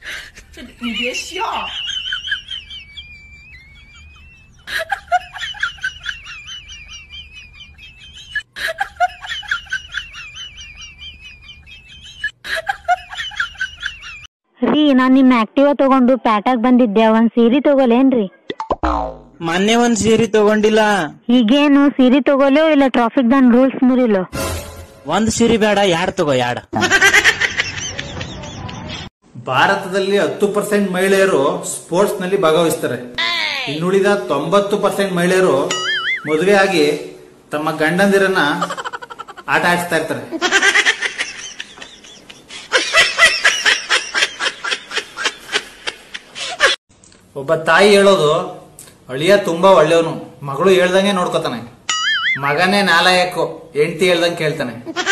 这你别笑。 ರೀ ನಾನ್ ನಿಮ್ ಆಕ್ಟಿವಾ ತಗೊಂಡು ಪ್ಯಾಟಾಗ್ ಬಂದಿದ್ದೆ ಒಂದ್ ಸೀರೆ ತಗೋಲೇನ್ರಿ ಮೊನ್ನೆ ಒಂದ್ ಸೀರೆ ತಗೊಂಡಿಲ್ಲ ಈಗೇನು ಸೀರೆ ತಗೋಲೋ ಇಲ್ಲ ಟ್ರಾಫಿಕ್ ದನ್ ರೂಲ್ಸ್ ಮುರಿಲೋ ಒಂದ್ ಸೀರೆ ಬೇಡ ಯಾಡ್ ತಗೋ ಯಾಡ್ ಭಾರತದಲ್ಲಿ ಹತ್ತು ಪರ್ಸೆಂಟ್ ಮಹಿಳೆಯರು ಸ್ಪೋರ್ಟ್ಸ್ ನಲ್ಲಿ ಭಾಗವಹಿಸ್ತಾರೆ ಇನ್ನುಳಿದ ತೊಂಬತ್ತು ಪರ್ಸೆಂಟ್ ಮಹಿಳೆಯರು ಮದುವೆ ಆಗಿ ತಮ್ಮ ಗಂಡಂದಿರನ್ನ ಆಟ ಆಡಿಸ್ತಾ ಇರ್ತಾರೆ ಒಬ್ಬ ತಾಯಿ ಹೇಳೋದು ಅಳಿಯ ತುಂಬಾ ಒಳ್ಳೆಯವನು ಮಗಳು ಹೇಳ್ದಂಗೆ ನೋಡ್ಕೋತಾನೆ ಮಗನೇ ನಾಲಾಯಕು ಹೆಂಡತಿ ಹೇಳ್ದಂಗೆ ಕೇಳ್ತಾನೆ